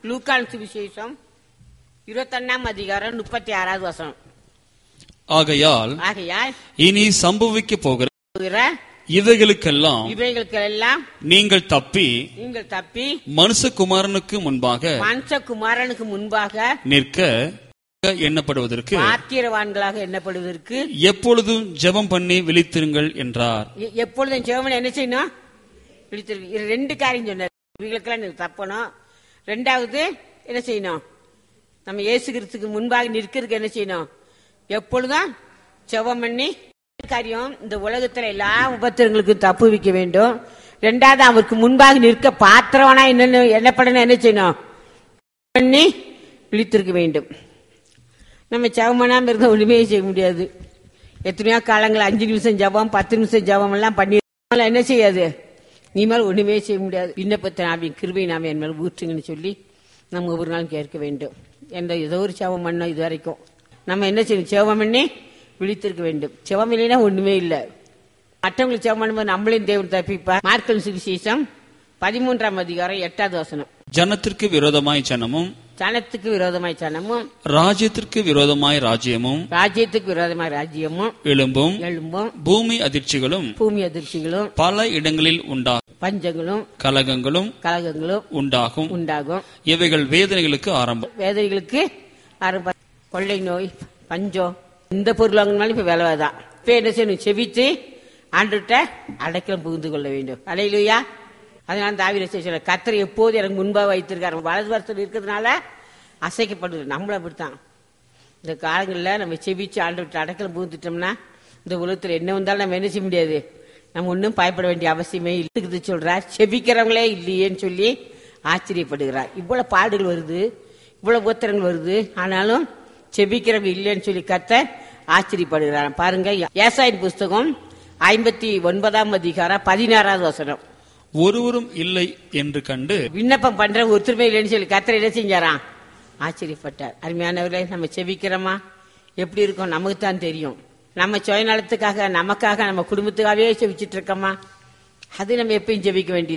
லூக்கான் சுவிசேஷம் இருபத்தொன்னாம் அதிகாரம் முப்பத்தி ஆறாவது வசனம் ஆகையால் ஆகையால் இனி சம்பவிக்க போகிற போகிற இவைகளுக்கெல்லாம் இவைகளுக்கெல்லாம் நீங்கள் தப்பி நீங்கள் தப்பி மனுஷகுமாரனுக்கு முன்பாக மனுஷகுமாரனுக்கு முன்பாக நிற்க எண்ணப்படுவதற்கு பாத்திரவான்களாக எண்ணப்படுவதற்கு எப்பொழுதும் ஜெபம் பண்ணி விழித்திருங்கள் என்றார் எ- எப்பொழுதும் சிவமன் என்ன செய்யணும் பிடித்திருக்கு இது ரெண்டு காரியம் சொன்னார் இவங்களுக்கெல்லாம் நீங்க தப்பணும் ரெண்டாவது என்ன செய்யணும் நம்ம இயேசுகிறதுக்கு முன்பாக நிற்கிறதுக்கு என்ன செய்யணும் எப்பொழுதும் செவம் பண்ணி காரியம் இந்த உலகத்துல எல்லா உபத்திரங்களுக்கும் தப்பு வைக்க வேண்டும் ரெண்டாவது அவருக்கு முன்பாக நிற்க பாத்திரவனா என்னன்னு என்னப்படணும் என்ன செய்யணும் பண்ணி விழித்திருக்க வேண்டும் நம்ம ஜபம் இருந்தா ஒண்ணுமே செய்ய முடியாது எத்தனையோ காலங்கள் அஞ்சு நிமிஷம் ஜபம் பத்து நிமிஷம் ஜபம் எல்லாம் பண்ணி அதனால என்ன செய்யாது நீ மேல ஒண்ணுமே செய்ய முடியாது விண்ணப்பத்தை நாவின் கிருபை நாம என் மேல ஊற்றுங்கன்னு சொல்லி நம்ம ஒவ்வொரு நாளும் கேட்க வேண்டும் என்ற ஏதோ ஒரு ஜபம் பண்ணோம் இது வரைக்கும் நம்ம என்ன செய்யணும் ஜெபம் பண்ணி விழித்திருக்க வேண்டும் ஜெபம் இல்லைன்னா ஒண்ணுமே இல்லை மற்றவங்களுக்கு ஜெபம் பண்ணும்போது நம்மளையும் தேவன் தப்பிப்பா மார்க்கல் சுவிசேஷம் பதிமூன்றாம் அதிகாரம் எட்டாவது வசனம் ஜனத்திற்கு விரோதமாய் ஜனமும் சனத்துக்கு விரோதமாய் சனமும் ராஜ்யத்திற்கு விரோதமாய் ராஜ்யமும் ராஜ்யத்துக்கு விரோதமாய் ராஜ்யமும் எழும்பும் எழும்பும் பூமி அதிர்ச்சிகளும் பூமி அதிர்ச்சிகளும் பல இடங்களில் உண்டா பஞ்சங்களும் கலகங்களும் கலகங்களும் உண்டாகும் உண்டாகும் இவைகள் வேதனைகளுக்கு ஆரம்பம் வேதைகளுக்கு ஆரம்ப கொள்ளை நோய் பஞ்சம் இந்த பொருள் வாங்கினாலும் இப்ப விலை தான் இப்ப என்ன செய்யணும் செவிச்சு ஆண்டுகிட்ட அடைக்கலம் புகுந்து கொள்ள வேண்டும் அலையிலுயா அதனால தாவிர சொல்ல கத்தரை எப்போது எனக்கு முன்பாக வைத்திருக்காரு வலது வருஷத்தில் இருக்கிறதுனால அசைக்கப்படுது நம்மளும் அப்படித்தான் இந்த காலங்களில் நம்ம செவிச்சு ஆண்டுகிட்ட அடைக்கலம் புகுந்துட்டோம்னா இந்த உலகத்தில் என்ன வந்தாலும் நம்ம என்ன செய்ய முடியாது நம்ம ஒன்றும் பயப்பட வேண்டிய அவசியமே இருக்குது சொல்றார் செபிக்கிறவங்களே இல்லையேன்னு சொல்லி ஆச்சரியப்படுகிறார் இவ்வளவு பாடுகள் வருது இவ்வளவு உத்தரங்கள் வருது ஆனாலும் செபிக்கிறவங்க இல்லைன்னு சொல்லி கத்த ஆச்சரியப்படுகிறார் பாருங்க ஏசாயின் புஸ்தகம் ஐம்பத்தி ஒன்பதாம் அதிகாரம் பதினாறாவது வசனம் ஒருவரும் இல்லை என்று கண்டு விண்ணப்பம் பண்ற ஒத்துமை இல்லைன்னு சொல்லி கத்தர் என்ன செஞ்சாராம் ஆச்சரியப்பட்டார் அருமையானவர்களே நம்ம செபிக்கிறோமா எப்படி இருக்கோம் நமக்கு தான் தெரியும் நம்ம சுயநலத்துக்காக நமக்காக நம்ம குடும்பத்துக்காகவே செபிச்சிட்டு இருக்கோமா அது நம்ம எப்பயும் ஜெபிக்க வேண்டியது